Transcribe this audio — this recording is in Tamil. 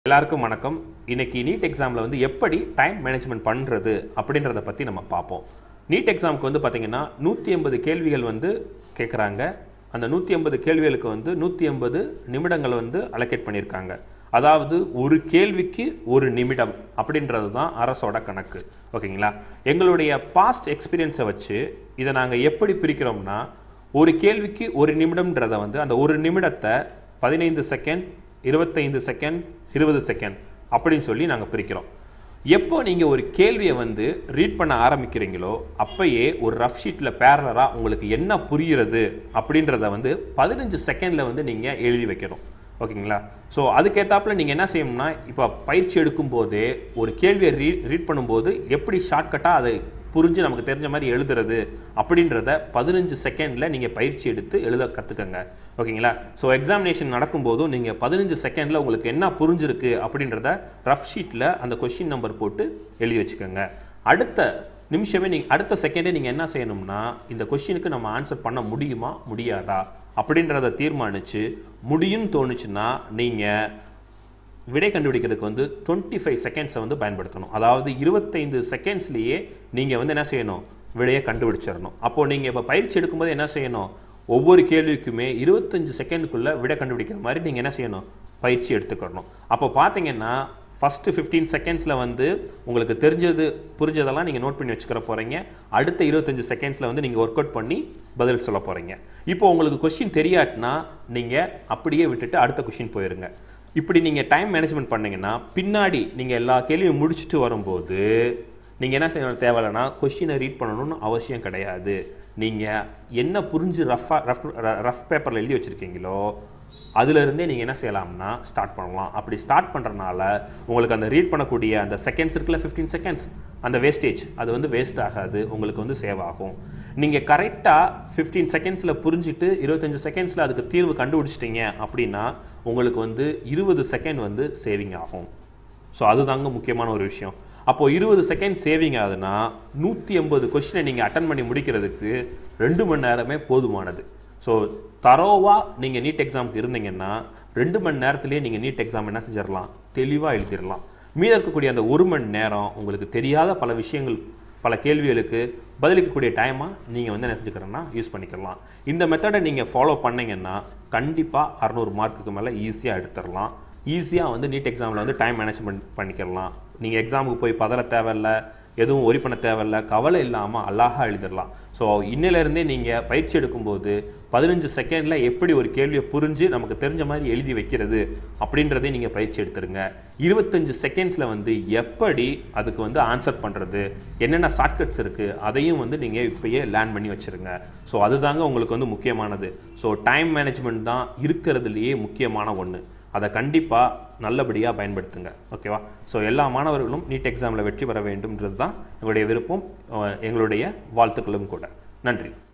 எல்லாருக்கும் வணக்கம் இன்னைக்கு நீட் எக்ஸாமில் வந்து எப்படி டைம் மேனேஜ்மெண்ட் பண்ணுறது அப்படின்றத பற்றி நம்ம பார்ப்போம் நீட் எக்ஸாமுக்கு வந்து பார்த்தீங்கன்னா நூற்றி எண்பது கேள்விகள் வந்து கேட்குறாங்க அந்த நூற்றி எண்பது கேள்விகளுக்கு வந்து நூற்றி எண்பது நிமிடங்கள் வந்து அலோகேட் பண்ணியிருக்காங்க அதாவது ஒரு கேள்விக்கு ஒரு நிமிடம் அப்படின்றது தான் அரசோட கணக்கு ஓகேங்களா எங்களுடைய பாஸ்ட் எக்ஸ்பீரியன்ஸை வச்சு இதை நாங்கள் எப்படி பிரிக்கிறோம்னா ஒரு கேள்விக்கு ஒரு நிமிடம்ன்றதை வந்து அந்த ஒரு நிமிடத்தை பதினைந்து செகண்ட் இருபத்தைந்து செகண்ட் இருபது செகண்ட் அப்படின்னு சொல்லி நாங்கள் பிரிக்கிறோம் எப்போ நீங்கள் ஒரு கேள்வியை வந்து ரீட் பண்ண ஆரம்பிக்கிறீங்களோ அப்பயே ஒரு ரஃப் ஷீட்டில் பேரலராக உங்களுக்கு என்ன புரிகிறது அப்படின்றத வந்து பதினஞ்சு செகண்டில் வந்து நீங்கள் எழுதி வைக்கணும் ஓகேங்களா ஸோ அதுக்கேற்றாப்புல நீங்கள் என்ன செய்யணும்னா இப்போ பயிற்சி எடுக்கும் போதே ஒரு கேள்வியை ரீ ரீட் பண்ணும்போது எப்படி ஷார்ட்கட்டாக அதை புரிஞ்சு நமக்கு தெரிஞ்ச மாதிரி எழுதுறது அப்படின்றத பதினஞ்சு செகண்டில் நீங்கள் பயிற்சி எடுத்து எழுத கற்றுக்கங்க ஓகேங்களா ஸோ எக்ஸாமினேஷன் நடக்கும்போதும் நீங்கள் பதினஞ்சு செகண்டில் உங்களுக்கு என்ன புரிஞ்சிருக்கு அப்படின்றத ரஃப் ஷீட்டில் அந்த கொஷின் நம்பர் போட்டு எழுதி வச்சுக்கோங்க அடுத்த நிமிஷமே நீங்கள் அடுத்த செகண்டே நீங்கள் என்ன செய்யணும்னா இந்த கொஷினுக்கு நம்ம ஆன்சர் பண்ண முடியுமா முடியாதா அப்படின்றத தீர்மானித்து முடியும்னு தோணுச்சுன்னா நீங்கள் விடை கண்டுபிடிக்கிறதுக்கு வந்து டுவெண்ட்டி ஃபைவ் செகண்ட்ஸை வந்து பயன்படுத்தணும் அதாவது இருபத்தைந்து செகண்ட்ஸ்லேயே நீங்கள் வந்து என்ன செய்யணும் விடையை கண்டுபிடிச்சிடணும் அப்போது நீங்கள் இப்போ பயிற்சி எடுக்கும்போது என்ன செய்யணும் ஒவ்வொரு கேள்விக்குமே இருபத்தஞ்சு செகண்டுக்குள்ளே விடை கண்டுபிடிக்கிற மாதிரி நீங்கள் என்ன செய்யணும் பயிற்சி எடுத்துக்கணும் அப்போ பார்த்தீங்கன்னா ஃபஸ்ட்டு ஃபிஃப்டீன் செகண்ட்ஸில் வந்து உங்களுக்கு தெரிஞ்சது புரிஞ்சதெல்லாம் நீங்கள் நோட் பண்ணி வச்சுக்கிற போகிறீங்க அடுத்த இருபத்தஞ்சு செகண்ட்ஸில் வந்து நீங்கள் ஒர்க் அவுட் பண்ணி பதில் சொல்ல போகிறீங்க இப்போ உங்களுக்கு கொஸ்டின் தெரியாட்டினா நீங்கள் அப்படியே விட்டுட்டு அடுத்த கொஸ்டின் போயிருங்க இப்படி நீங்கள் டைம் மேனேஜ்மெண்ட் பண்ணீங்கன்னா பின்னாடி நீங்கள் எல்லா கேள்வியும் முடிச்சுட்டு வரும்போது நீங்கள் என்ன செய்யணும் தேவையில்லைன்னா கொஷினை ரீட் பண்ணணும்னு அவசியம் கிடையாது நீங்கள் என்ன புரிஞ்சு ரஃபாக ரஃப் ரஃப் பேப்பரில் எழுதி வச்சுருக்கீங்களோ அதுலேருந்தே நீங்கள் என்ன செய்யலாம்னா ஸ்டார்ட் பண்ணலாம் அப்படி ஸ்டார்ட் பண்ணுறனால உங்களுக்கு அந்த ரீட் பண்ணக்கூடிய அந்த செகண்ட்ஸ் இருக்குல்ல ஃபிஃப்டீன் செகண்ட்ஸ் அந்த வேஸ்டேஜ் அது வந்து வேஸ்ட் ஆகாது உங்களுக்கு வந்து சேவ் ஆகும் நீங்கள் கரெக்டாக ஃபிஃப்டீன் செகண்ட்ஸில் புரிஞ்சுட்டு இருபத்தஞ்சு செகண்ட்ஸில் அதுக்கு தீர்வு கண்டுபிடிச்சிட்டிங்க அப்படின்னா உங்களுக்கு வந்து இருபது செகண்ட் வந்து சேவிங் ஆகும் ஸோ அதுதாங்க முக்கியமான ஒரு விஷயம் அப்போது இருபது செகண்ட் சேவிங் ஆகுதுன்னா நூற்றி எண்பது கொஷினை நீங்கள் அட்டன் பண்ணி முடிக்கிறதுக்கு ரெண்டு மணி நேரமே போதுமானது ஸோ தரோவாக நீங்கள் நீட் எக்ஸாமுக்கு இருந்தீங்கன்னா ரெண்டு மணி நேரத்துலேயே நீங்கள் நீட் எக்ஸாம் என்ன செஞ்சிடலாம் தெளிவாக எழுதிடலாம் மீத இருக்கக்கூடிய அந்த ஒரு மணி நேரம் உங்களுக்கு தெரியாத பல விஷயங்கள் பல கேள்விகளுக்கு பதிலளிக்கக்கூடிய டைமாக நீங்கள் வந்து என்ன செஞ்சுக்கிறேன்னா யூஸ் பண்ணிக்கலாம் இந்த மெத்தடை நீங்கள் ஃபாலோ பண்ணீங்கன்னா கண்டிப்பாக அறநூறு மார்க்குக்கு மேலே ஈஸியாக எடுத்துடலாம் ஈஸியாக வந்து நீட் எக்ஸாமில் வந்து டைம் மேனேஜ்மெண்ட் பண்ணிக்கலாம் நீங்கள் எக்ஸாமுக்கு போய் பதற தேவையில்ல எதுவும் ஒரி பண்ண தேவையில்ல கவலை இல்லாமல் அழகாக எழுதிடலாம் ஸோ இன்னிலேருந்தே நீங்கள் பயிற்சி எடுக்கும்போது பதினஞ்சு செகண்டில் எப்படி ஒரு கேள்வியை புரிஞ்சு நமக்கு தெரிஞ்ச மாதிரி எழுதி வைக்கிறது அப்படின்றதே நீங்கள் பயிற்சி எடுத்துருங்க இருபத்தஞ்சு செகண்ட்ஸில் வந்து எப்படி அதுக்கு வந்து ஆன்சர் பண்ணுறது என்னென்ன ஷார்ட்கட்ஸ் இருக்குது அதையும் வந்து நீங்கள் இப்போயே லேர்ன் பண்ணி வச்சுருங்க ஸோ அதுதாங்க உங்களுக்கு வந்து முக்கியமானது ஸோ டைம் மேனேஜ்மெண்ட் தான் இருக்கிறதுலையே முக்கியமான ஒன்று அதை கண்டிப்பாக நல்லபடியாக பயன்படுத்துங்க ஓகேவா ஸோ எல்லா மாணவர்களும் நீட் எக்ஸாமில் வெற்றி பெற வேண்டும்ன்றது தான் எங்களுடைய விருப்பம் அஹ் எங்களுடைய வாழ்த்துக்களும் கூட நன்றி